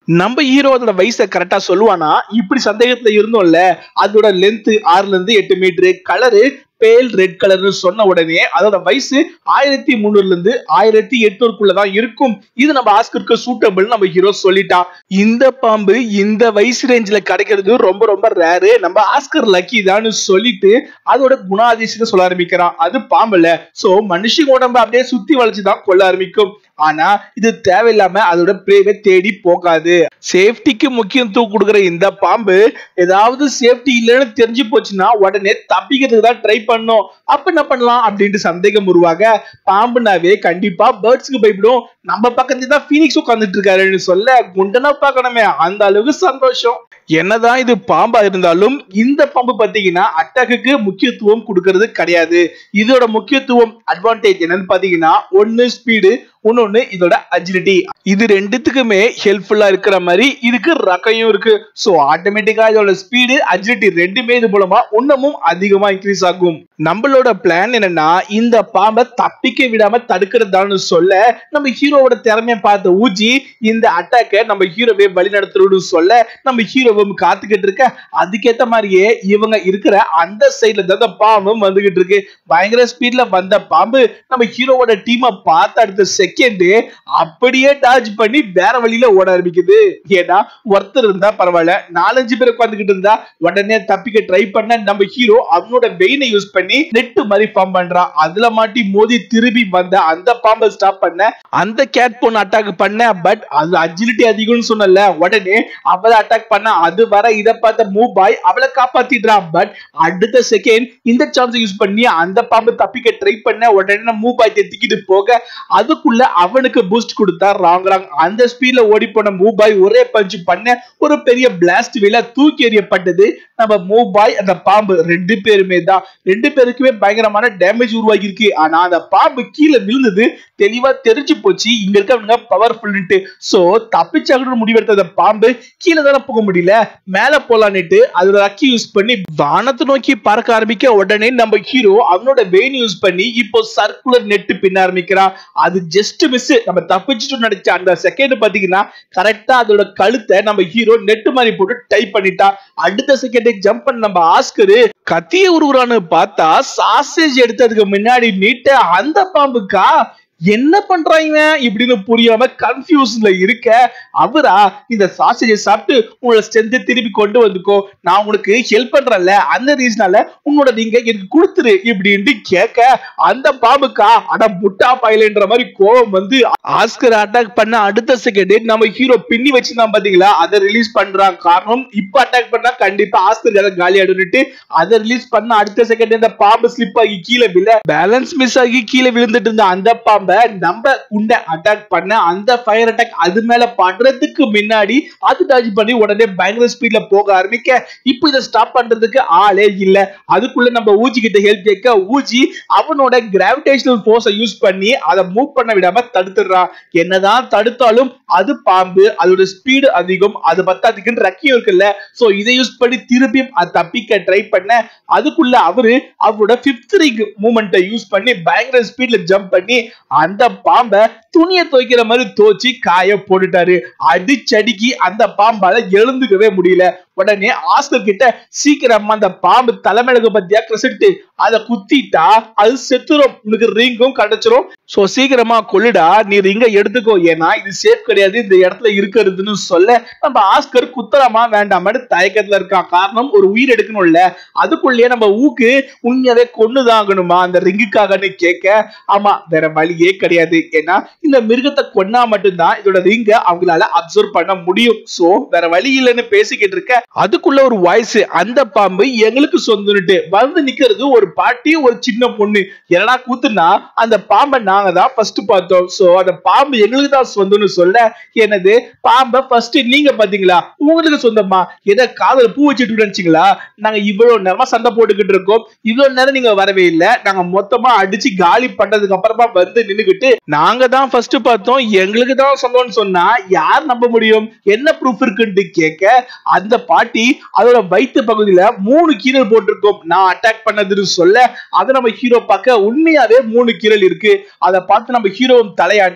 நம்ம ஹீரோ அதோட வயசை கரெக்டா சொல்லுவானா இப்படி சந்தேகத்துல இருந்தோம்ல அதோட லென்த் ஆறுல இருந்து எட்டு மீட்டரு கலரு பேல் ரெட் கலர்னு சொன்ன உடனே அதோட வயசு ஆயிரத்தி முந்நூறுல இருந்து ஆயிரத்தி எட்நூறுக்குள்ளதான் இருக்கும் இது நம்ம ஆஸ்கருக்கு சூட்டபிள் நம்ம ஹீரோ சொல்லிட்டான் இந்த பாம்பு இந்த வயசு ரேஞ்சில கிடைக்கிறது ரொம்ப ரொம்ப ரேரு நம்ம ஆஸ்கர் லக்கி தான் சொல்லிட்டு அதோட குணாதிசயத்தை சொல்ல ஆரம்பிக்கிறான் அது பாம்பு இல்ல சோ மனுஷங்க உடம்ப அப்படியே சுத்தி வளைச்சுதான் கொள்ள ஆரம்பிக்கும் ஆனா இது தேவையில்லாம அதோட பிரேவை தேடி போகாது சேஃப்டிக்கு முக்கியத்துவம் கொடுக்குற இந்த பாம்பு ஏதாவது சேஃப்டி இல்லைன்னு தெரிஞ்சு போச்சுன்னா உடனே தப்பிக்கிறதுக்கு தான் ட்ரை பண்ணும் அப்ப என்ன பண்ணலாம் அப்படின்ட்டு சந்தேகம் உருவாக பாம்புனாவே கண்டிப்பா பேர்ட்ஸ்க்கு பயப்படும் நம்ம பக்கத்துல தான் பீனிக்ஸ் உட்கார்ந்துட்டு இருக்காருன்னு சொல்ல குண்டனா பார்க்கணுமே அந்த அளவுக்கு சந்தோஷம் என்னதான் இது பாம்பா இருந்தாலும் இந்த பாம்பு பாத்தீங்கன்னா அட்டாக்குக்கு முக்கியத்துவம் கொடுக்கறது கிடையாது இதோட முக்கியத்துவம் அட்வான்டேஜ் என்னன்னு பாத்தீங்கன்னா ஒன்னு ஸ்பீடு இன்னொன்னு இதோட அஜிலிட்டி இது ரெண்டுத்துக்குமே ஹெல்ப்ஃபுல்லா இருக்கிற மாதிரி இதுக்கு ரக்கையும் இருக்கு சோ ஆட்டோமேட்டிக்கா இதோட ஸ்பீடு அஜிலிட்டி ரெண்டுமே இது மூலமா இன்னமும் அதிகமா இன்க்ரீஸ் ஆகும் நம்மளோட பிளான் என்னன்னா இந்த பாம்பை தப்பிக்க விடாம தடுக்கிறதான்னு சொல்ல நம்ம ஹீரோவோட திறமைய பார்த்த ஊஜி இந்த அட்டாக்கை நம்ம ஹீரோவே வழி நடத்துறோம்னு சொல்ல நம்ம ஹீரோவும் காத்துக்கிட்டு இருக்க அதுக்கேத்த மாதிரியே இவங்க இருக்கிற அந்த சைட்ல தான் அந்த பாம்பும் வந்துகிட்டு இருக்கு பயங்கர ஸ்பீட்ல வந்த பாம்பு நம்ம ஹீரோவோட டீமை பார்த்த அடுத்த செகண்ட் அப்படியே டார்ஜ் பண்ணி வேற வழியில ஓட ஆரம்பிக்குது ஏன்னா ஒருத்தர் இருந்தா பரவாயில்ல நாலஞ்சு பேர் உட்காந்துக்கிட்டு இருந்தா உடனே தப்பிக்க ட்ரை பண்ண நம்ம ஹீரோ அவனோட வெயினை யூஸ் பண்ணி நெட்டு மாதிரி ஃபார்ம் பண்றான் அதுல மாட்டி மோதி திரும்பி வந்த அந்த பாம்பை ஸ்டாப் பண்ண அந்த கேட் பொண்ணு அட்டாக் பண்ண பட் அது அஜிலிட்டி அதிகம்னு சொன்னல உடனே அவளை அட்டாக் பண்ண அது வர இதை பார்த்த மூவ் பாய் அவளை காப்பாத்திடுறான் பட் அடுத்த செகண்ட் இந்த சான்ஸ் யூஸ் பண்ணி அந்த பாம்பு தப்பிக்க ட்ரை பண்ண உடனே மூவ் பாய் தெத்திக்கிட்டு போக அதுக்குள்ள அவனுக்கு பூஸ்ட் கொடுத்தா ராங் ராங் அந்த ஸ்பீட்ல ஓடி போன மூவ் பாய் ஒரே பஞ்ச் பண்ண ஒரு பெரிய பிளாஸ்ட் வேல தூக்கி எறியப்பட்டது நம்ம மூவ் பாய் அந்த பாம்பு ரெண்டு பேருமே தான் ரெண்டு பேருக்குமே பயங்கரமான டேமேஜ் உருவாகி இருக்கு ஆனா அந்த பாம்பு கீழே விழுந்தது தெளிவா தெரிஞ்சு போச்சு இங்க இருக்கவங்க பவர்ஃபுல்ட்டு சோ தப்பிச்சாகணும் முடிவெடுத்த அந்த பாம்பு கீழே தானே போக முடியல மேல போலான்னுட்டு அதோட அக்கி யூஸ் பண்ணி வானத்தை நோக்கி பறக்க ஆரம்பிக்க உடனே நம்ம ஹீரோ அவனோட வெயின் யூஸ் பண்ணி இப்போ சர்க்குலர் நெட் பின்ன ஆரம்பிக்கிறான் அது ஜஸ்ட் மிஸ் நம்ம தப்பிச்சுட்டு நடிச்ச அந்த செகண்ட் பாத்தீங்கன்னா கரெக்டா அதோட கழுத்தை நம்ம ஹீரோ நெட் மாதிரி போட்டு டைப் பண்ணிட்டான் அடுத்த செகண்ட் ஜம்ப் பண்ண நம்ம ஆஸ்கரு கத்திய உருவுறான்னு பார்த்தா சாசேஜ் எடுத்ததுக்கு முன்னாடி நீட்ட அந்த பாம்புக்கா என்ன பண்றாங்க இப்படின்னு புரியாம கன்ஃபியூஸ்ல இருக்க அவரா இந்த சாசேஜை சாப்பிட்டு உங்களோட ஸ்ட்ரென்த் திருப்பி கொண்டு வந்துக்கோ நான் உனக்கு ஹெல்ப் பண்றேன்ல அந்த ரீசனால உன்னோட நீங்க எனக்கு கொடுத்துரு இப்படின்ட்டு கேட்க அந்த பாம்புக்கா அட முட்டா பயிலன்ற மாதிரி கோவம் வந்து ஆஸ்கர் அட்டாக் பண்ண அடுத்த செகண்ட் நம்ம ஹீரோ பின்னி வச்சிருந்தான் பாத்தீங்களா அதை ரிலீஸ் பண்றான் காரணம் இப்ப அட்டாக் பண்ணா கண்டிப்பா ஆஸ்கர் காலி ஆடுன்னுட்டு அதை ரிலீஸ் பண்ண அடுத்த செகண்ட் இந்த பாம்பு ஸ்லிப் ஆகி கீழே விழ பேலன்ஸ் மிஸ் ஆகி கீழே விழுந்துட்டு இருந்த அந்த பாம்பை நம்ம உண்ட அட்டாக் பண்ண அந்த ஃபயர் அட்டாக் அது மேல படுறதுக்கு முன்னாடி அது டாஜ் பண்ணி உடனே பயங்கர ஸ்பீட்ல போக ஆரம்பிக்க இப்போ இதை ஸ்டாப் பண்றதுக்கு ஆளே இல்ல அதுக்குள்ள நம்ம ஊஜி கிட்ட ஹெல்ப் கேட்க ஊஜி அவனோட கிராவிடேஷனல் ஃபோர்ஸை யூஸ் பண்ணி அதை மூவ் பண்ண விடாம தடுத்துடுறான் என்னதான் தடுத்தாலும் அது பாம்பு அதோட ஸ்பீடு அதிகம் அது பத்தாதுக்குன்னு ரக்கியம் இருக்குல்ல சோ இதை யூஸ் பண்ணி திருப்பியும் அது தப்பிக்க ட்ரை பண்ண அதுக்குள்ள அவரு அவரோட பிப்த் ரிங் மூமெண்ட்டை யூஸ் பண்ணி பயங்கர ஸ்பீட்ல ஜம்ப் பண்ணி அந்த பாம்பை துணியை துவைக்கிற மாதிரி தோச்சி காய போட்டுட்டாரு அடிச்சடிக்கு அந்த பாம்பால எழுந்துக்கவே முடியல உடனே ஆஸ்கர் கிட்ட சீக்கிரமா அந்த பாம்பு தலைமையில பத்தியா கிரசிட்டு அதை குத்திட்டா அது செத்துரும் உனக்கு ரிங்கும் கிடைச்சிரும் சோ சீக்கிரமா கொள்ளுடா நீ ரிங்க எடுத்துக்கோ ஏன்னா இது சேஃப் கிடையாது இந்த இடத்துல இருக்கிறதுன்னு சொல்ல நம்ம ஆஸ்கர் குத்தலாமா வேண்டாமான்னு தயக்கத்துல இருக்கான் காரணம் ஒரு உயிர் எடுக்கணும்ல அதுக்குள்ளேயே நம்ம ஊக்கு உண்மையாவே கொண்டுதான் ஆகணுமா அந்த ரிங்குக்காகன்னு கேட்க ஆமா வேற வழியே கிடையாது ஏன்னா இந்த மிருகத்தை கொன்னா மட்டும்தான் இதோட ரிங்க அவங்களால அப்சர்வ் பண்ண முடியும் சோ வேற வழி இல்லைன்னு பேசிக்கிட்டு இருக்க அதுக்குள்ள ஒரு வாய்ஸ் அந்த பாம்பு எங்களுக்கு சொந்தன்னுட்டு வந்து நிக்கிறது ஒரு பாட்டி ஒரு சின்ன பொண்ணு என்னடா கூத்துனா அந்த பாம்பை நாங்க தான் ஃபர்ஸ்ட் பார்த்தோம் சோ அந்த பாம்பு எங்களுக்கு தான் சொந்தம்னு சொல்ல என்னது பாம்பை ஃபர்ஸ்ட் நீங்க பாத்தீங்களா உங்களுக்கு சொந்தமா எதை காதல பூ வச்சுட்டு நினைச்சீங்களா நாங்க இவ்வளவு நேரமா சண்டை போட்டுக்கிட்டு இருக்கோம் இவ்வளவு நேரம் நீங்க வரவே இல்ல நாங்க மொத்தமா அடிச்சு காலி பண்ணதுக்கு அப்புறமா வந்து நின்னுகிட்டு நாங்க தான் ஃபர்ஸ்ட் பார்த்தோம் எங்களுக்கு தான் சொந்தம்னு சொன்னா யார் நம்ப முடியும் என்ன ப்ரூஃப் இருக்குன்னு கேட்க அந்த பாட்டி அதோட வயிற்று பகுதியில மூணு கீரல் போட்டிருக்கோம் நான் அட்டாக் பண்ணதுன்னு சொல்ல அதை நம்ம ஹீரோ பார்க்க உண்மையாவே மூணு கீரல் இருக்கு அதை பார்த்து நம்ம ஹீரோவும் தலையாட்ட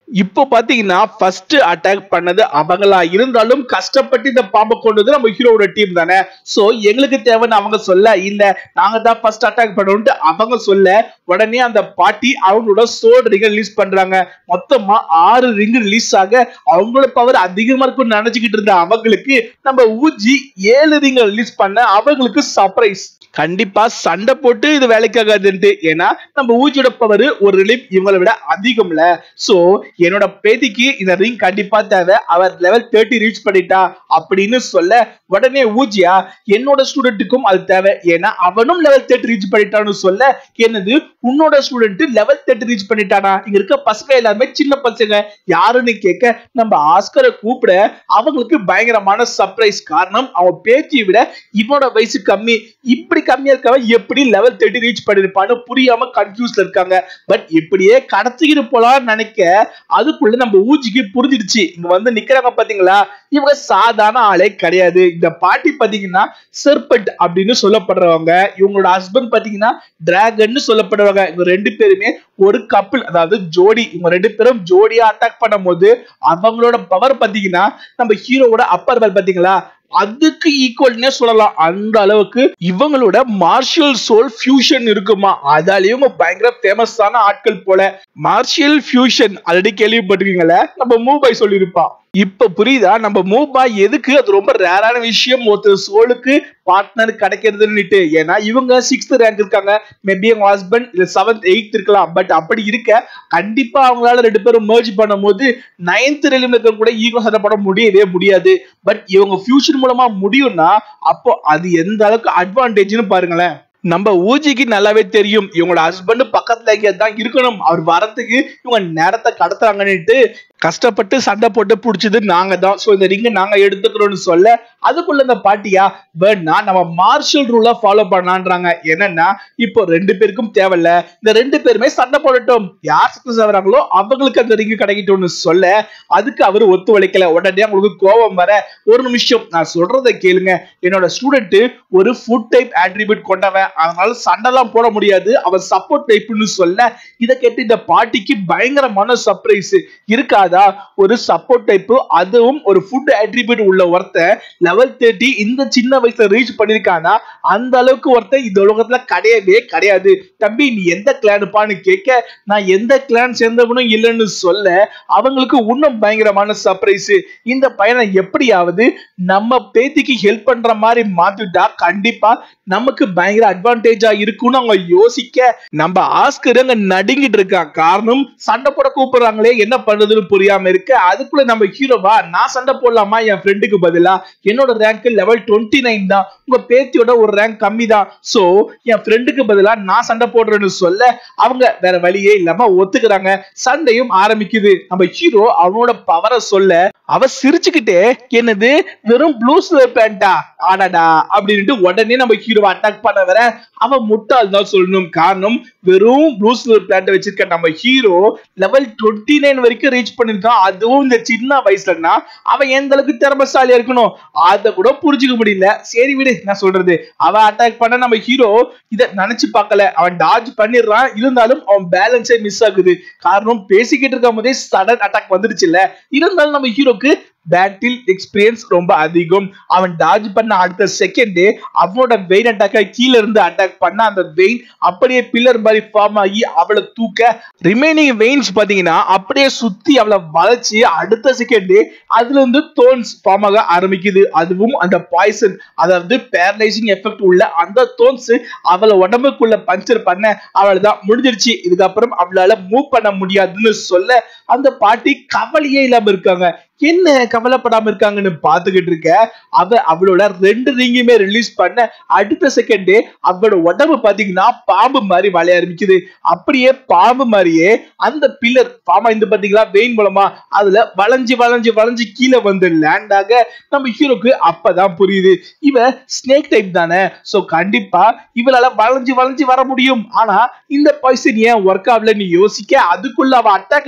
இப்போ பாத்தீங்கன்னா ஃபர்ஸ்ட் அட்டாக் பண்ணது அவங்களா இருந்தாலும் கஷ்டப்பட்டு இந்த பாம்பை கொண்டது நம்ம ஹீரோவோட டீம் தானே சோ எங்களுக்கு தேவைன்னு அவங்க சொல்ல இல்ல நாங்க தான் ஃபர்ஸ்ட் அட்டாக் பண்ணோம்ட்டு அவங்க சொல்ல உடனே அந்த பாட்டி அவங்களோட சோடு ரிங் ரிலீஸ் பண்றாங்க மொத்தமா ஆறு ரிங் ரிலீஸ் ஆக அவங்களோட பவர் அதிகமா இருக்கும்னு நினைச்சுக்கிட்டு இருந்த அவங்களுக்கு நம்ம ஊஜி ஏழு ரிங் ரிலீஸ் பண்ண அவங்களுக்கு சர்ப்ரைஸ் கண்டிப்பா சண்டை போட்டு இது வேலைக்காகாதுன்ட்டு ஏன்னா நம்ம ஊஜியோட பவர் ஒரு ரிலீஃப் இவங்களை விட அதிகம்ல சோ என்னோட பேத்திக்கு இந்த ரிங் கண்டிப்பா தேவை அவர் லெவல் தேர்ட்டி ரீச் பண்ணிட்டா அப்படின்னு சொல்ல உடனே ஊஜியா என்னோட ஸ்டூடெண்ட்டுக்கும் அது தேவை ஏன்னா அவனும் லெவல் தேர்ட்டி ரீச் பண்ணிட்டான்னு சொல்ல என்னது உன்னோட ஸ்டூடெண்ட் லெவல் தேர்ட்டி ரீச் பண்ணிட்டானா இங்க இருக்க பசங்க எல்லாருமே சின்ன பசங்க யாருன்னு கேட்க நம்ம ஆஸ்கரை கூப்பிட அவங்களுக்கு பயங்கரமான சர்ப்ரைஸ் காரணம் அவன் பேத்தியை விட இவனோட வயசு கம்மி இப்படி கம்மியா இருக்கவன் எப்படி லெவல் தேர்ட்டி ரீச் பண்ணிருப்பான்னு புரியாம கன்ஃபியூஸ்ல இருக்காங்க பட் இப்படியே கடத்திக்கிட்டு போலாம்னு நினைக்க அதுக்குள்ள நம்ம ஊஜிக்கு புரிஞ்சிடுச்சு இங்க வந்து நிக்கிறாங்க பாத்தீங்களா இவங்க சாதாரண ஆளே கிடையாது இந்த பாட்டி பாத்தீங்கன்னா செர்பட் அப்படின்னு சொல்லப்படுறவங்க இவங்களோட ஹஸ்பண்ட் பாத்தீங்கன்னா டிராகன் சொல்லப்படுறவங்க இவங்க ரெண்டு பேருமே ஒரு கப்பிள் அதாவது ஜோடி இவங்க ரெண்டு பேரும் ஜோடியா அட்டாக் பண்ணும்போது அவங்களோட பவர் பாத்தீங்கன்னா நம்ம ஹீரோவோட அப்பர் பாத்தீங்களா அதுக்கு ஈக்குவல்னே சொல்லலாம் அந்த அளவுக்கு இவங்களோட மார்ஷியல் சோல் ஃபியூஷன் இருக்குமா அதால இவங்க பயங்கர ஃபேமஸான ஆட்கள் போல மார்ஷியல் ஃபியூஷன் ஆல்ரெடி கேள்விப்பட்டிருக்கீங்களே நம்ம மூபாய் சொல்லியிருப்பா இப்ப புரியுதா நம்ம மூபாய் எதுக்கு அது ரொம்ப ரேரான விஷயம் ஒருத்தர் சோலுக்கு பார்ட்னர் கிடைக்கிறதுன்னுட்டு ஏன்னா இவங்க சிக்ஸ்த் ரேங்க் இருக்காங்க மேபி அவங்க ஹஸ்பண்ட் இல்ல செவன்த் எயித் இருக்கலாம் பட் அப்படி இருக்க கண்டிப்பா அவங்களால ரெண்டு பேரும் merge பண்ணும்போது நைன்த் ரெலிம் இருக்க கூட ஈகோ சண்டை போட முடியவே முடியாது பட் இவங்க ஃபியூச்சர் மூலமா முடியும்னா அப்போ அது எந்த அளவுக்கு அட்வான்டேஜ்னு பாருங்களேன் நம்ம ஊஜிக்கு நல்லாவே தெரியும் இவங்களோட ஹஸ்பண்ட் பக்கத்துல எங்கேயா தான் இருக்கணும் அவர் வரத்துக்கு இவங்க நேரத்தை கடத்துறாங்கன்னுட்டு கஷ்டப்பட்டு சண்டை போட்டு புடிச்சது நாங்க தான் சோ இந்த ரிங்க நாங்க எடுத்துக்கிறோம்னு சொல்ல அதுக்குள்ள இந்த பாட்டியா வேணா நம்ம மார்ஷல் ரூலை ஃபாலோ பண்ணலான்றாங்க என்னன்னா இப்போ ரெண்டு பேருக்கும் தேவையில்ல இந்த ரெண்டு பேருமே சண்டை போடட்டும் யார் சக்சஸ் ஆகுறாங்களோ அவங்களுக்கு அந்த ரிங்கு கிடைக்கட்டும்னு சொல்ல அதுக்கு அவர் ஒத்துழைக்கல உடனே அவங்களுக்கு கோபம் வர ஒரு நிமிஷம் நான் சொல்றதை கேளுங்க என்னோட ஸ்டூடெண்ட் ஒரு ஃபுட் டைப் ஆட்ரிபியூட் கொண்டவன் அதனால சண்டைலாம் போட முடியாது அவன் சப்போர்ட் டைப்னு சொல்ல இதை கேட்டு இந்த பாட்டிக்கு பயங்கரமான சர்ப்ரைஸ் இருக்காதா ஒரு சப்போர்ட் டைப் அதுவும் ஒரு ஃபுட் ஆட்ரிபியூட் உள்ள ஒருத்தன் லெவல் தேர்ட்டி இந்த சின்ன வயசுல ரீச் பண்ணிருக்கானா அந்த அளவுக்கு ஒருத்தன் இந்த உலகத்துல கிடையவே கிடையாது தம்பி நீ எந்த கிளானுப்பான்னு கேட்க நான் எந்த கிளான் சேர்ந்தவனும் இல்லைன்னு சொல்ல அவங்களுக்கு இன்னும் பயங்கரமான சர்ப்ரைஸ் இந்த பையனை எப்படியாவது நம்ம பேத்திக்கு ஹெல்ப் பண்ற மாதிரி மாத்திட்டா கண்டிப்பா நமக்கு பயங்கர அட்வான்டேஜா இருக்கும்னு அவங்க யோசிக்க நம்ம ஆஸ்கர் அங்க நடுங்கிட்டு இருக்கான் காரணம் சண்டை போட கூப்பிடுறாங்களே என்ன பண்றதுன்னு புரியாம இருக்க அதுக்குள்ள நம்ம ஹீரோவா நான் சண்டை போடலாமா என் ஃப்ரெண்டுக்கு பதிலா என்னோட ரேங்க் லெவல் டுவெண்ட்டி நைன் தான் உங்க பேத்தியோட ஒரு ரேங்க் கம்மி தான் சோ என் ஃப்ரெண்டுக்கு பதிலா நான் சண்டை போடுறேன்னு சொல்ல அவங்க வேற வழியே இல்லாம ஒத்துக்கிறாங்க சண்டையும் ஆரம்பிக்குது நம்ம ஹீரோ அவனோட பவரை சொல்ல அவ சிரிச்சுக்கிட்டே என்னது வெறும் ப்ளூ ஸ்லர் பேண்டா ஆடாடா அப்படின்ட்டு உடனே நம்ம ஹீரோவை அட்டாக் பண்ண வர அவன் முட்டாள் தான் சொல்லணும் காரணம் வெறும் ப்ளூ ஸ்லர் பிளான்ட் வச்சிருக்க நம்ம ஹீரோ லெவல் டுவெண்ட்டி நைன் வரைக்கும் ரீச் பண்ணிருக்கான் அதுவும் இந்த சின்ன வயசுலன்னா அவன் எந்த அளவுக்கு திறமசாலியா இருக்கணும் அதை கூட புரிஞ்சுக்க முடியல சரி விடு நான் சொல்றது அவன் அட்டாக் பண்ண நம்ம ஹீரோ இத நினைச்சு பார்க்கல அவன் டாஜ் பண்ணிடுறான் இருந்தாலும் அவன் பேலன்ஸே மிஸ் ஆகுது காரணம் பேசிக்கிட்டு இருக்கும் போதே சடன் அட்டாக் வந்துடுச்சுல்ல இருந்தாலும் நம்ம ஹீரோக்கு பேட்டில் எக்ஸ்பீரியன்ஸ் ரொம்ப அதிகம் அவன் டாஜ் பண்ண அடுத்த செகண்டே அவனோட வெயின் அட்டாக்க கீழ இருந்து அட்டாக் பண்ண அந்த வெயின் அப்படியே பில்லர் மாதிரி ஃபார்ம் ஆகி அவளை தூக்க ரிமைனிங் வெயின்ஸ் பாத்தீங்கன்னா அப்படியே சுத்தி அவளை வளைச்சு அடுத்த செகண்டே அதுல இருந்து தோன்ஸ் ஃபார்ம் ஆக ஆரம்பிக்குது அதுவும் அந்த பாய்சன் அதாவது பேரலைசிங் எஃபெக்ட் உள்ள அந்த தோன்ஸ் அவளை உடம்புக்குள்ள பஞ்சர் பண்ண அவள் தான் முடிஞ்சிருச்சு இதுக்கப்புறம் அவளால மூவ் பண்ண முடியாதுன்னு சொல்ல அந்த பாட்டி கவலையே இல்லாம இருக்காங்க என்ன கவலைப்படாம இருக்காங்கன்னு பாத்துக்கிட்டு இருக்க அவ அவளோட ரெண்டு ரிங்குமே ரிலீஸ் பண்ண அடுத்த செகண்டே அவளோட உடம்பு பாத்தீங்கன்னா பாம்பு மாதிரி வளைய ஆரம்பிக்குது அப்படியே பாம்பு மாதிரியே அந்த பில்லர் பாமா இந்த பாத்தீங்களா வெயின் மூலமா அதுல வளைஞ்சு வளைஞ்சு வளைஞ்சு கீழே வந்து லேண்ட் ஆக நம்ம ஹீரோக்கு அப்பதான் புரியுது இவ ஸ்னேக் டைப் தானே சோ கண்டிப்பா இவளால வளைஞ்சு வளைஞ்சு வர முடியும் ஆனா இந்த பாய்சன் ஏன் ஒர்க் ஆகலன்னு யோசிக்க அதுக்குள்ள அவ அட்டாக்க செலுத்த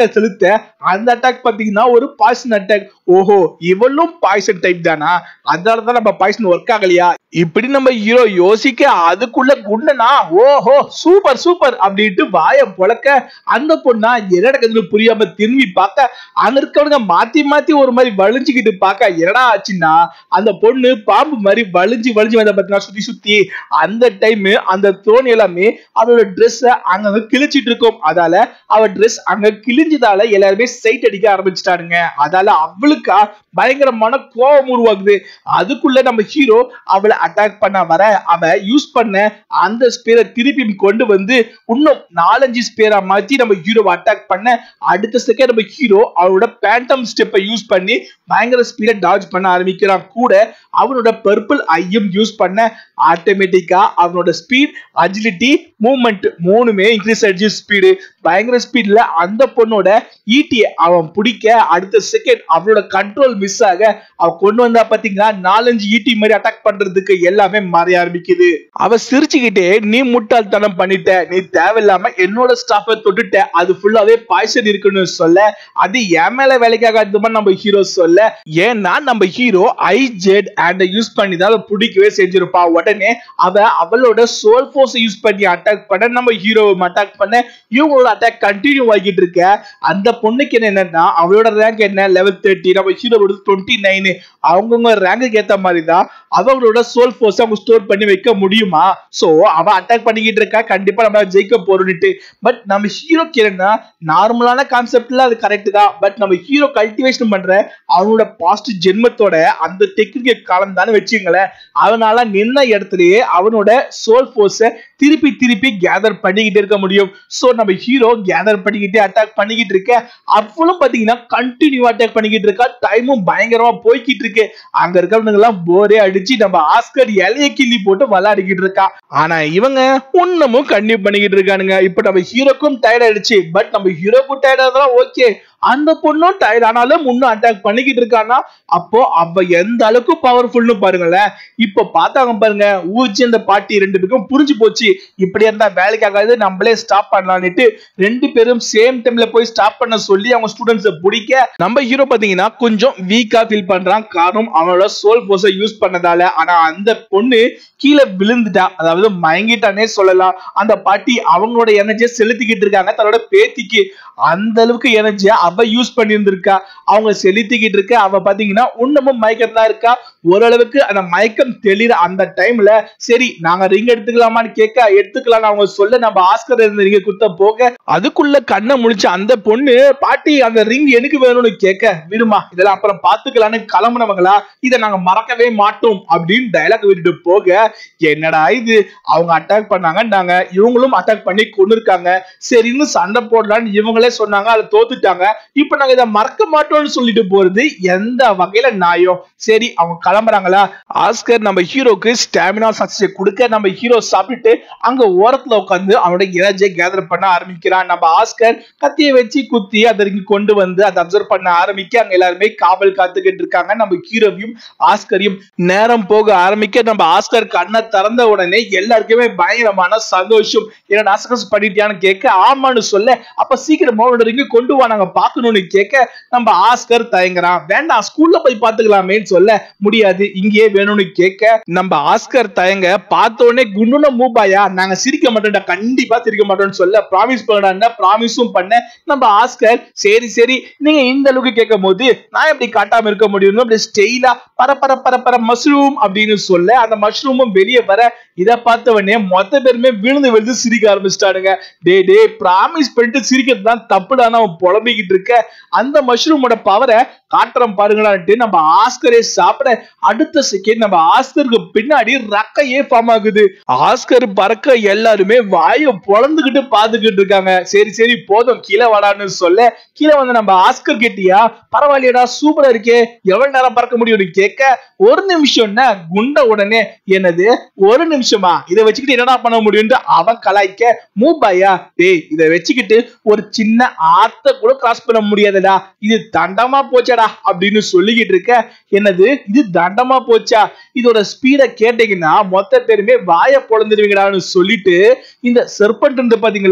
அந்த அட்டாக் பாத்தீங்கன்னா ஒரு பாய்சன் அட்டாக் ஓஹோ இவளும் பாய்சன் டைப் தானா அதனாலதான் நம்ம பாய்சன் ஒர்க் ஆகலையா இப்படி நம்ம ஹீரோ யோசிக்க அதுக்குள்ள குண்டனா ஓஹோ சூப்பர் சூப்பர் அப்படின்ட்டு வாய பொழக்க அந்த பொண்ணா என்ன நடக்குதுன்னு புரியாம திரும்பி பார்க்க அங்க இருக்கவனுங்க மாத்தி மாத்தி ஒரு மாதிரி வலிஞ்சுக்கிட்டு பார்க்க என்னடா ஆச்சுன்னா அந்த பொண்ணு பாம்பு மாதிரி வலிஞ்சு வலிஞ்சு வந்த பாத்தீங்கன்னா சுத்தி சுத்தி அந்த டைம் அந்த தோணி எல்லாமே அவளோட ட்ரெஸ் அங்கங்க கிழிச்சிட்டு இருக்கும் அதால அவ ட்ரெஸ் அங்க கிழிஞ்சதால எல்லாருமே சைட் அடிக்க ஆரம்பிச்சிட்டாருங்க அதால அவளுக்கா பயங்கரமான கோபம் உருவாகுது அதுக்குள்ள நம்ம ஹீரோ அவளை அட்டாக் பண்ண வர அவ யூஸ் பண்ண அந்த ஸ்பேரை திருப்பி கொண்டு வந்து இன்னும் நாலஞ்சு ஸ்பேரா மாத்தி நம்ம ஹீரோவை அட்டாக் பண்ண அடுத்த செகண்ட் நம்ம ஹீரோ அவனோட பேண்டம் ஸ்டெப்பை யூஸ் பண்ணி பயங்கர ஸ்பீடை டாஜ் பண்ண ஆரம்பிக்கிறான் கூட அவனோட பர்பிள் ஐயும் யூஸ் பண்ண ஆட்டோமேட்டிக்கா அவனோட ஸ்பீட் அஜிலிட்டி மூவ்மெண்ட் மூணுமே இன்க்ரீஸ் ஆயிடுச்சு ஸ்பீடு பயங்கர ஸ்பீட்ல அந்த பொண்ணோட ஈட்டியை அவன் பிடிக்க அடுத்த செகண்ட் அவனோட கண்ட்ரோல் மிஸ் ஆக அவன் கொண்டு வந்தா பாத்தீங்கன்னா நாலஞ்சு ஈட்டி மாதிரி அட்டாக் பண்றதுக்கு எல்லாமே மறைய ஆரம்பிக்குது அவ சிரிச்சுக்கிட்டே நீ முட்டாள்தனம் பண்ணிட்ட நீ தேவையில்லாம என்னோட ஸ்டாஃபை தொட்டுட்ட அது ஃபுல்லாவே பாய்சன் இருக்குன்னு சொல்ல அது என் மேல வேலைக்காக அது மாதிரி நம்ம ஹீரோ சொல்ல ஏன்னா நம்ம ஹீரோ ஐ ஜெட் அண்ட் யூஸ் பண்ணி தான் அதை பிடிக்கவே செஞ்சிருப்பா உடனே அவ அவளோட சோல் ஃபோர்ஸ் யூஸ் பண்ணி அட்டாக் பண்ண நம்ம ஹீரோவை அட்டாக் பண்ண இவங்களோட அட்டாக் கண்டினியூ ஆகிட்டு இருக்க அந்த பொண்ணுக்கு என்னன்னா அவளோட ரேங்க் என்ன லெவல் தேர்ட்டி நம்ம ஹீரோவோட டுவெண்ட்டி நைனு அவங்கவுங்க ரேங்குக்கு ஏத்த மாதிரி தான் அவங்களோட சோல் ஃபோர்ஸ் அவங்க ஸ்டோர் பண்ணி வைக்க முடியுமா சோ அவ அட்டாக் பண்ணிக்கிட்டு இருக்கா கண்டிப்பா நம்ம ஜெயிக்க போறோம்னுட்டு பட் நம்ம ஹீரோக்கு என்னன்னா நார்மலான கான்செப்ட்ல அது கரெக்ட் தான் பட் நம்ம ஹீரோ கல்டிவேஷன் பண்ற அவனோட பாஸ்ட் ஜென்மத்தோட அந்த டெக்னிக்கல் காலம் தானே வச்சுங்களேன் அவனால நின்ன இடத்துலயே அவனோட சோல் ஃபோர்ஸ திருப்பி திருப்பி கேதர் பண்ணிக்கிட்டே இருக்க முடியும் சோ நம்ம ஹீரோ கேதர் பண்ணிக்கிட்டே அட்டாக் பண்ணிக்கிட்டு இருக்க அவளும் பாத்தீங்கன்னா கண்டினியூ அட்டாக் பண்ணிக்கிட்டு இருக்கா டைமும் பயங்கரமா போய்கிட்டு இருக்கு அங்க இருக்கிறவங்க எல்லாம் போரே அடிச்சு நம்ம ஆஸ்கர் இலைய கிள்ளி போட்டு விளையாடிக்கிட்டு இருக்கா ஆனா இவங்க இன்னமும் கண்டினியூ பண்ணிக்கிட்டு இருக்கானுங்க இப்ப நம்ம ஹீரோக்கும் டயர்ட் ஆயிடுச்சு பட் நம்ம ஹீரோக்கும் டயர்ட் ஆகுதுலாம் ஓகே அந்த பொண்ணும் டயர்ட் ஆனாலும் முன்னும் அட்டாக் பண்ணிக்கிட்டு இருக்கானா அப்போ அவ எந்த அளவுக்கு பவர்ஃபுல்னு பாருங்களேன் இப்ப பார்த்தாங்க பாருங்க ஊச்சி அந்த பாட்டி ரெண்டு பேருக்கும் புரிஞ்சு போச்சு இப்படி இருந்தா வேலைக்கு ஆகாது நம்மளே ஸ்டாப் பண்ணலான்னுட்டு ரெண்டு பேரும் சேம் டைம்ல போய் ஸ்டாப் பண்ண சொல்லி அவங்க ஸ்டூடெண்ட்ஸை பிடிக்க நம்ம ஹீரோ பாத்தீங்கன்னா கொஞ்சம் வீக்கா ஃபீல் பண்றான் காரணம் அவனோட சோல் போஸை யூஸ் பண்ணதால ஆனா அந்த பொண்ணு கீழே விழுந்துட்டா அதாவது மயங்கிட்டானே சொல்லலாம் அந்த பாட்டி அவங்களோட எனர்ஜியை செலுத்திக்கிட்டு இருக்காங்க தன்னோட பேத்திக்கு அந்த அளவுக்கு எனர்ஜியா அவ யூஸ் பண்ணியிருந்திருக்கா அவங்க செலுத்திக்கிட்டு இருக்க அவ பாத்தீங்கன்னா இன்னமும் மயக்கம் தான் இருக்கா ஓரளவுக்கு அந்த மயக்கம் தெளிற அந்த டைம்ல சரி நாங்க ரிங் எடுத்துக்கலாமான்னு கேட்க எடுத்துக்கலாம் அவங்க சொல்ல நம்ம ஆஸ்கர் இருந்த ரிங்க குத்த போக அதுக்குள்ள கண்ணை முழிச்ச அந்த பொண்ணு பாட்டி அந்த ரிங் எனக்கு வேணும்னு கேட்க விடுமா இதெல்லாம் அப்புறம் பாத்துக்கலாம்னு கிளம்புனவங்களா இதை நாங்க மறக்கவே மாட்டோம் அப்படின்னு டைலாக் விட்டுட்டு போக என்னடா இது அவங்க அட்டாக் பண்ணாங்கன்னாங்க இவங்களும் அட்டாக் பண்ணி கொண்டு இருக்காங்க சரின்னு சண்டை போடலான்னு இவங்களே சொன்னாங்க அதை தோத்துட்டாங்க இப்ப நாங்க இதை மறக்க மாட்டோம்னு சொல்லிட்டு போறது எந்த வகையில நியாயம் சரி அவங்க கிளம்புறாங்களா ஆஸ்கர் நம்ம ஹீரோக்கு ஸ்டாமினா சக்சஸ் கொடுக்க நம்ம ஹீரோ சாப்பிட்டுட்டு அங்க ஓரத்துல உட்காந்து அவனோட எனர்ஜியை கேதர் பண்ண ஆரம்பிக்கிறான் நம்ம ஆஸ்கர் கத்தியை வச்சு குத்தி அதை இங்க கொண்டு வந்து அதை அப்சர்வ் பண்ண ஆரம்பிக்க அங்க எல்லாருமே காவல் காத்துக்கிட்டு இருக்காங்க நம்ம ஹீரோவையும் ஆஸ்கரையும் நேரம் போக ஆரம்பிக்க நம்ம ஆஸ்கர் கண்ணை திறந்த உடனே எல்லாருக்குமே பயங்கரமான சந்தோஷம் என்ன சக்சஸ் பண்ணிட்டியான்னு கேட்க ஆமான்னு சொல்ல அப்ப சீக்கிரமா உன்னோட ரிங்க கொண்டு வா நாங்க பாக்கணும்னு கேட்க நம்ம ஆஸ்கர் தயங்குறான் வேண்டாம் ஸ்கூல்ல போய் பாத்துக்கலாமேன்னு சொல்ல முடியாது இங்கேயே வேணும்னு கேட்க நம்ம ஆஸ்கர் தயங்க பார்த்த உடனே குண்டுன மூபாயா நாங்க சிரிக்க மாட்டோம்டா கண்டிப்பா சிரிக்க மாட்டோம்னு சொல்ல ப்ராமிஸ் பண்ணா ப்ராமிஸும் பண்ண நம்ம ஆஸ்கர் சரி சரி நீங்க இந்த அளவுக்கு கேட்கும் போது நான் எப்படி காட்டாம இருக்க முடியும் அப்படி ஸ்டெயிலா பர பர பர பர மஷ்ரூம் அப்படின்னு சொல்ல அந்த மஷ்ரூமும் வெளியே வர இதை பார்த்த உடனே மொத்த பேருமே விழுந்து விழுந்து சிரிக்க ஆரம்பிச்சிட்டானுங்க டே டே ப்ராமிஸ் பண்ணிட்டு சிரிக்கிறது தான் தப்புடான்னு அவன் புலம்பிக்கிட்டு இருக்க அந்த மஷ்ரூமோட பவரை காட்டுறோம் பாருங்களான்ட்டு நம்ம ஆஸ்கரே சாப்பிட அடுத்த செகண்ட் நம்ம ஆஸ்கருக்கு பின்னாடி ரக்கையே ஃபார்ம் ஆகுது ஆஸ்கர் பறக்க எல்லாருமே வாயை பொழந்துகிட்டு பாத்துக்கிட்டு இருக்காங்க சரி சரி போதும் கீழே வாடான்னு சொல்ல கீழே வந்து நம்ம ஆஸ்கர் கேட்டியா பரவாயில்லையடா சூப்பரா இருக்கே எவ்வளவு நேரம் பறக்க முடியும்னு கேட்க ஒரு நிமிஷம்னா குண்ட உடனே என்னது ஒரு நிமிஷமா இதை வச்சுக்கிட்டு என்னடா பண்ண முடியும்னு அவன் கலாய்க்க மூபாயா டேய் இதை வச்சுக்கிட்டு ஒரு சின்ன ஆத்த கூட கிராஸ் பண்ண முடியாதுடா இது தண்டமா போச்சாடா அப்படின்னு சொல்லிக்கிட்டு இருக்க என்னது இது தண்டமா போச்சா இதோட ஸ்பீட கேட்டீங்கன்னா மொத்த பேருமே வாய பொழந்துருவீங்கடான்னு சொல்லிட்டு இந்த செர்பண்ட் இருந்து பாத்தீங்களா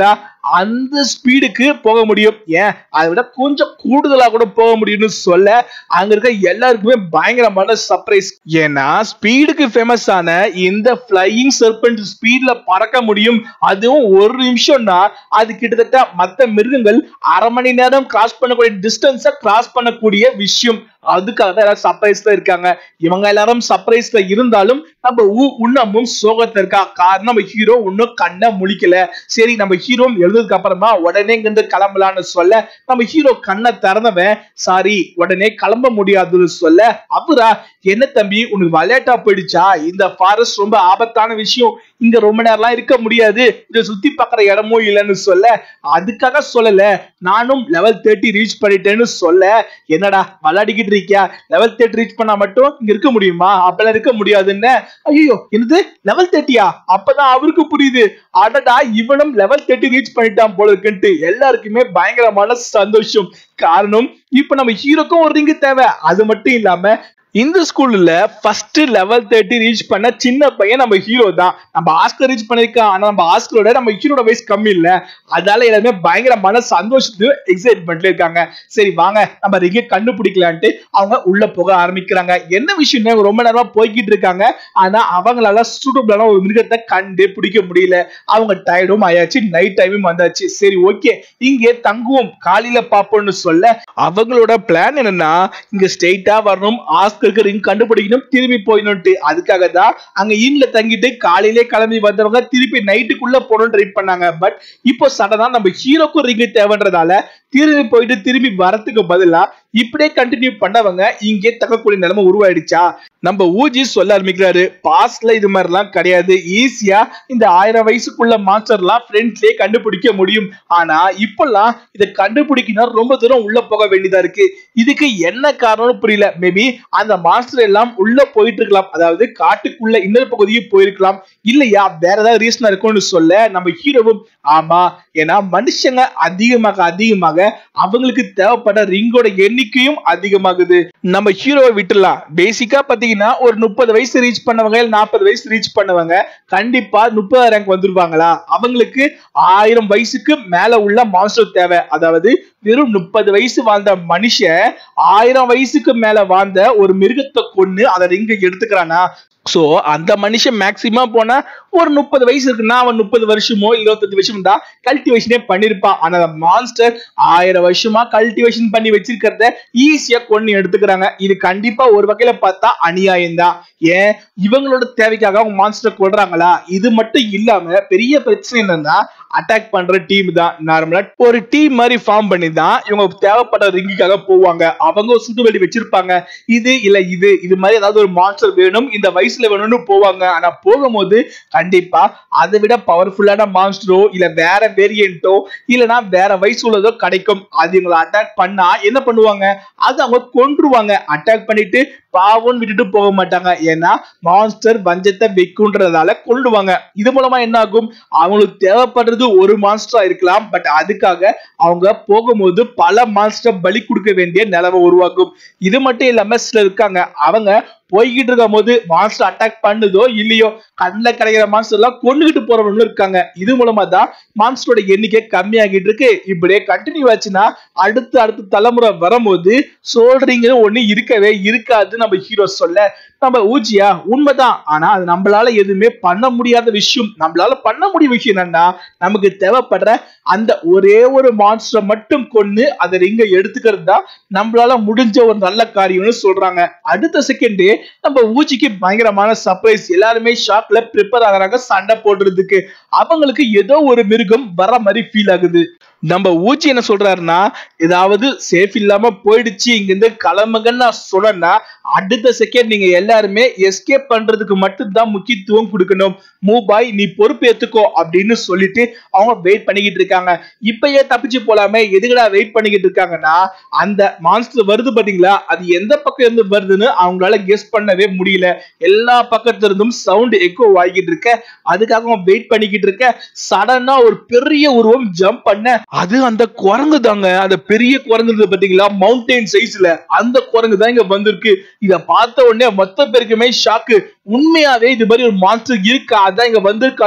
அந்த ஸ்பீடுக்கு போக முடியும் ஏன் அதை விட கொஞ்சம் கூடுதலா கூட போக முடியும்னு சொல்ல அங்க இருக்க எல்லாருக்குமே பயங்கரமான சர்ப்ரைஸ் ஏன்னா ஸ்பீடுக்கு ஃபேமஸ் ஆன இந்த ஃபிளையிங் சர்பெண்ட் ஸ்பீட்ல பறக்க முடியும் அதுவும் ஒரு நிமிஷம்னா அது கிட்டத்தட்ட மத்த மிருகங்கள் அரை மணி நேரம் கிராஸ் பண்ணக்கூடிய டிஸ்டன்ஸை கிராஸ் பண்ணக்கூடிய விஷயம் அதுக்காக தான் எல்லாரும் சர்ப்ரைஸ்ல இருக்காங்க இவங்க எல்லாரும் சர்ப்ரைஸ்ல இருந்தாலும் நம்ம ஊ உன்னமும் சோகத்துல இருக்கா காரணம் நம்ம ஹீரோ இன்னும் கண்ணை முழிக்கல சரி நம்ம ஹீரோ எழுதுறதுக்கு அப்புறமா உடனே இங்கிருந்து கிளம்பலான்னு சொல்ல நம்ம ஹீரோ கண்ணை திறந்தவன் சாரி உடனே கிளம்ப முடியாதுன்னு சொல்ல அவரா என்ன தம்பி உனக்கு விளையாட்டா போயிடுச்சா இந்த ஃபாரஸ்ட் ரொம்ப ஆபத்தான விஷயம் இங்க ரொம்ப நேரம்லாம் இருக்க முடியாது இத சுத்தி பார்க்குற இடமும் இல்லைன்னு சொல்ல அதுக்காக சொல்லல நானும் லெவல் தேர்ட்டி ரீச் பண்ணிட்டேன்னு சொல்ல என்னடா விளையாடிக்கிட்டு இருக்கியா லெவல் தேர்ட்டி ரீச் பண்ணா மட்டும் இங்க இருக்க முடியுமா அப்பெல்லாம் இருக்க முடியாதுன்னு ஐயோ என்னது லெவல் தேர்ட்டியா அப்பதான் அவருக்கு புரியுது அடடா இவனும் லெவல் தேர்ட்டி ரீச் பண்ணிட்டான் போல இருக்குன்ட்டு எல்லாருக்குமே பயங்கரமான சந்தோஷம் காரணம் இப்ப நம்ம ஹீரோக்கும் ஒரு ரிங்கு தேவை அது மட்டும் இல்லாம இந்த ஸ்கூல்ல ஃபர்ஸ்ட் லெவல் தேர்ட்டி ரீச் பண்ண சின்ன பையன் நம்ம ஹீரோ தான் நம்ம ஆஸ்கர் ரீச் பண்ணிருக்கான் ஆனா நம்ம ஆஸ்கரோட நம்ம ஹீரோட வயசு கம்மி இல்ல அதனால எல்லாருமே பயங்கரமான சந்தோஷத்து எக்ஸைட்மெண்ட்ல இருக்காங்க சரி வாங்க நம்ம ரிங்க கண்டுபிடிக்கலான்ட்டு அவங்க உள்ள போக ஆரம்பிக்கிறாங்க என்ன விஷயம் ரொம்ப நேரமா போய்கிட்டு இருக்காங்க ஆனா அவங்களால சூட்டபிளான ஒரு மிருகத்தை கண்டு பிடிக்க முடியல அவங்க டயர்டும் ஆயாச்சு நைட் டைமும் வந்தாச்சு சரி ஓகே இங்கே தங்குவோம் காலையில பாப்போம்னு சொல்ல அவங்களோட பிளான் என்னன்னா இங்க ஸ்ட்ரெயிட்டா வரணும் ஆஸ்கருக்கு ரிங் கண்டுபிடிக்கணும் திரும்பி போயிடணும்ட்டு அதுக்காக தான் அங்க இன்ல தங்கிட்டு காலையிலே கிளம்பி வந்தவங்க திருப்பி நைட்டுக்குள்ள போகணும்னு ட்ரை பண்ணாங்க பட் இப்போ சடனா நம்ம ஹீரோக்கும் ரிங் தேவைன்றதால திரும்பி போயிட்டு திரும்பி வரத்துக்கு பதிலா இப்படியே கண்டினியூ பண்ணவங்க இங்கே தக்கக்கூடிய நிலைமை உருவாயிடுச்சா நம்ம ஊஜி சொல்ல ஆரம்பிக்கிறாரு பாஸ்ட்ல இது மாதிரிலாம் கிடையாது ஈஸியா இந்த ஆயிரம் வயசுக்குள்ள மாஸ்டர்லாம் ஃப்ரெண்ட்லயே கண்டுபிடிக்க முடியும் ஆனா இப்பெல்லாம் இதை கண்டுபிடிக்கணும் ரொம்ப தூரம் உள்ள போக வேண்டியதா இருக்கு இதுக்கு என்ன காரணம்னு புரியல மேபி அந்த மாஸ்டர் எல்லாம் உள்ள போயிட்டு இருக்கலாம் அதாவது காட்டுக்குள்ள இன்னொரு பகுதியும் போயிருக்கலாம் இல்லையா வேற ஏதாவது ரீசனா இருக்கும்னு சொல்ல நம்ம ஹீரோவும் ஆமா ஏன்னா மனுஷங்க அதிகமாக அதிகமாக அவங்களுக்கு தேவைப்பட ரிங்கோட எண்ணிக்கையும் அதிகமாகுது நம்ம ஹீரோவை விட்டுலாம் பேசிக்கா பாத்தீங்கன்னா ஒரு முப்பது வயசு ரீச் பண்ணவங்க இல்ல நாற்பது வயசு ரீச் பண்ணவங்க கண்டிப்பா முப்பது ரேங்க் வந்துருவாங்களா அவங்களுக்கு ஆயிரம் வயசுக்கு மேல உள்ள மாஸ்டர் தேவை அதாவது வெறும் முப்பது வயசு வாழ்ந்த மனுஷன் ஆயிரம் வயசுக்கு மேல வாழ்ந்த ஒரு மிருகத்தை கொன்னு அதை ரிங்க எடுத்துக்கிறானா சோ அந்த மனுஷன் மேக்சிமம் போனா ஒரு முப்பது வயசு இருக்குன்னா அவன் முப்பது வருஷமோ இருபத்தஞ்சு வருஷம் தான் கல்டிவேஷனே பண்ணிருப்பான் ஆனா மான்ஸ்டர் ஆயிரம் வருஷமா கல்டிவேஷன் பண்ணி வச்சிருக்கிறத ஈஸியா கொண்டு எடுத்துக்கிறாங்க இது கண்டிப்பா ஒரு வகையில பார்த்தா அநியாயம் தான் ஏன் இவங்களோட தேவைக்காக அவங்க மான்ஸ்டர் கொள்றாங்களா இது மட்டும் இல்லாம பெரிய பிரச்சனை என்னன்னா அட்டாக் பண்ற டீம் தான் நார்மலா ஒரு டீம் மாதிரி ஃபார்ம் பண்ணி தான் இவங்க தேவைப்பட்ட ரிங்குக்காக போவாங்க அவங்க ஒரு சுட்டு வெடி வச்சிருப்பாங்க இது இல்ல இது இது மாதிரி ஏதாவது ஒரு மான்ஸ்டர் வேணும் இந்த வயசுல வேணும்னு போவாங்க ஆனா போகும்போது கண்டிப்பா அதை விட பவர்ஃபுல்லான மான்ஸ்டரோ இல்ல வேற வேரியன்ட்டோ இல்லனா வேற வயசு உள்ளதோ கிடைக்கும் அது இவங்களை அட்டாக் பண்ணா என்ன பண்ணுவாங்க அது அவங்க கொன்றுவாங்க அட்டாக் பண்ணிட்டு பாவம்னு விட்டுட்டு போக மாட்டாங்க ஏன்னா மான்ஸ்டர் வஞ்சத்தை வைக்குன்றதால கொள்ளுவாங்க இது மூலமா என்ன ஆகும் அவங்களுக்கு தேவைப்படுறது ஒரு மான்ஸ்டரா இருக்கலாம் பட் அதுக்காக அவங்க போகும்போது பல மான்ஸ்டர் பலி கொடுக்க வேண்டிய நிலைமை உருவாக்கும் இது மட்டும் இல்லாம சிலர் இருக்காங்க அவங்க போய்கிட்டு இருக்கும் போது மான்ஸ்டர் அட்டாக் பண்ணுதோ இல்லையோ கண்ணில் கிடைக்கிற மான்ஸ்டர் எல்லாம் கொண்டுகிட்டு போறவங்களும் இருக்காங்க இது மூலமா தான் மான்ஸ்டரோட எண்ணிக்கை கம்மியாகிட்டு இருக்கு இப்படியே கண்டினியூ ஆச்சுன்னா அடுத்து அடுத்த தலைமுறை வரும்போது சொல்றீங்கன்னு ஒண்ணு இருக்கவே இருக்காது நம்ம ஹீரோ சொல்ல நம்ம ஊஜியா உண்மைதான் ஆனா அது நம்மளால எதுவுமே பண்ண முடியாத விஷயம் நம்மளால பண்ண முடிய விஷயம் என்னன்னா நமக்கு தேவைப்படுற அந்த ஒரே ஒரு மான்ஸ்டரை மட்டும் கொண்டு அதை இங்க எடுத்துக்கிறது தான் நம்மளால முடிஞ்ச ஒரு நல்ல காரியம்னு சொல்றாங்க அடுத்த செகண்ட் நம்ம ஊஜிக்கு பயங்கரமான சர்ப்ரைஸ் எல்லாருமே ஷாப்ல ப்ரிப்பேர் ஆகுறாங்க சண்டை போடுறதுக்கு அவங்களுக்கு ஏதோ ஒரு மிருகம் வர மாதிரி ஃபீல் ஆகுது நம்ம ஊச்சி என்ன சொல்றாருன்னா ஏதாவது சேஃப் இல்லாம போயிடுச்சு இங்க இருந்து கிளம்புங்கன்னு நான் சொன்னேன்னா அடுத்த செகண்ட் நீங்க எல்லாருமே எஸ்கேப் பண்றதுக்கு மட்டும்தான் முக்கியத்துவம் கொடுக்கணும் மூபாய் நீ பொறுப்பு ஏத்துக்கோ அப்படின்னு சொல்லிட்டு அவங்க வெயிட் பண்ணிக்கிட்டு இருக்காங்க இப்பயே தப்பிச்சு போலாமே எதுக்குடா வெயிட் பண்ணிக்கிட்டு இருக்காங்கன்னா அந்த மான்ஸ்டர் வருது பாத்தீங்களா அது எந்த பக்கம் இருந்து வருதுன்னு அவங்களால கெஸ் பண்ணவே முடியல எல்லா பக்கத்துல இருந்தும் சவுண்ட் எக்கோ ஆகிட்டு இருக்க அதுக்காக அவங்க வெயிட் பண்ணிக்கிட்டு இருக்க சடனா ஒரு பெரிய உருவம் ஜம்ப் பண்ண அது அந்த குரங்கு தாங்க அந்த பெரிய குரங்கு இருந்தது பாத்தீங்களா மவுண்டைன் சைஸ்ல அந்த குரங்கு தான் இங்க வந்திருக்கு இத பார்த்த உடனே மொத்த பேருக்குமே ஷாக்கு உண்மையாவே இது மாதிரி ஒரு மான்ஸ்டர் இருக்கா அதான் இங்க வந்திருக்கான்னு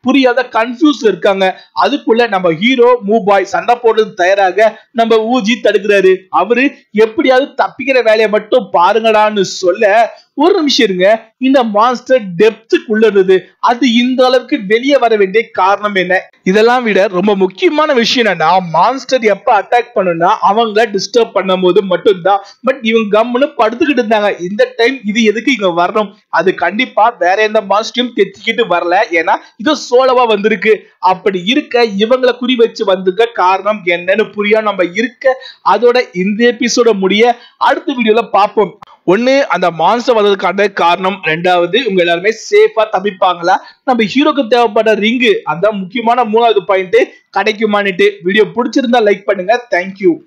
புரியாத கன்ஃபியூஸ் இருக்காங்க அதுக்குள்ள நம்ம ஹீரோ மூபாய் சண்டை போடுறது தயாராக நம்ம ஊஜி தடுக்கிறாரு அவரு எப்படியாவது தப்பிக்கிற வேலையை மட்டும் பாருங்கடான்னு சொல்ல ஒரு நிமிஷம் இருங்க இந்த மான்ஸ்டர் டெப்த்துக்குள்ள இருந்தது அது இந்த அளவுக்கு வெளியே வர வேண்டிய காரணம் என்ன இதெல்லாம் விட ரொம்ப முக்கியமான விஷயம் என்னன்னா மான்ஸ்டர் எப்ப அட்டாக் பண்ணுனா அவங்கள டிஸ்டர்ப் பண்ணும் போது மட்டும்தான் பட் இவங்க கம்முன்னு படுத்துக்கிட்டு இருந்தாங்க இந்த டைம் இது எதுக்கு இங்க வரணும் அது கண்டிப்பா வேற எந்த மான்ஸ்டரையும் தெச்சிக்கிட்டு வரல ஏன்னா இது சோலவா வந்திருக்கு அப்படி இருக்க இவங்களை குறி வச்சு வந்திருக்க காரணம் என்னன்னு புரியா நம்ம இருக்க அதோட இந்த எபிசோட முடிய அடுத்த வீடியோல பார்ப்போம் ஒண்ணு அந்த மான்ஸ்டர் வந்ததுக்கான காரணம் ரெண்டாவது உங்க எல்லாருமே சேஃபா தப்பிப்பாங்களா நம்ம ஹீரோக்கு தேவைப்பட்ட ரிங்கு அதான் முக்கியமான மூணாவது பாயிண்ட் கிடைக்குமான்னுட்டு வீடியோ பிடிச்சிருந்தா லைக் பண்ணுங்க தேங்க்யூ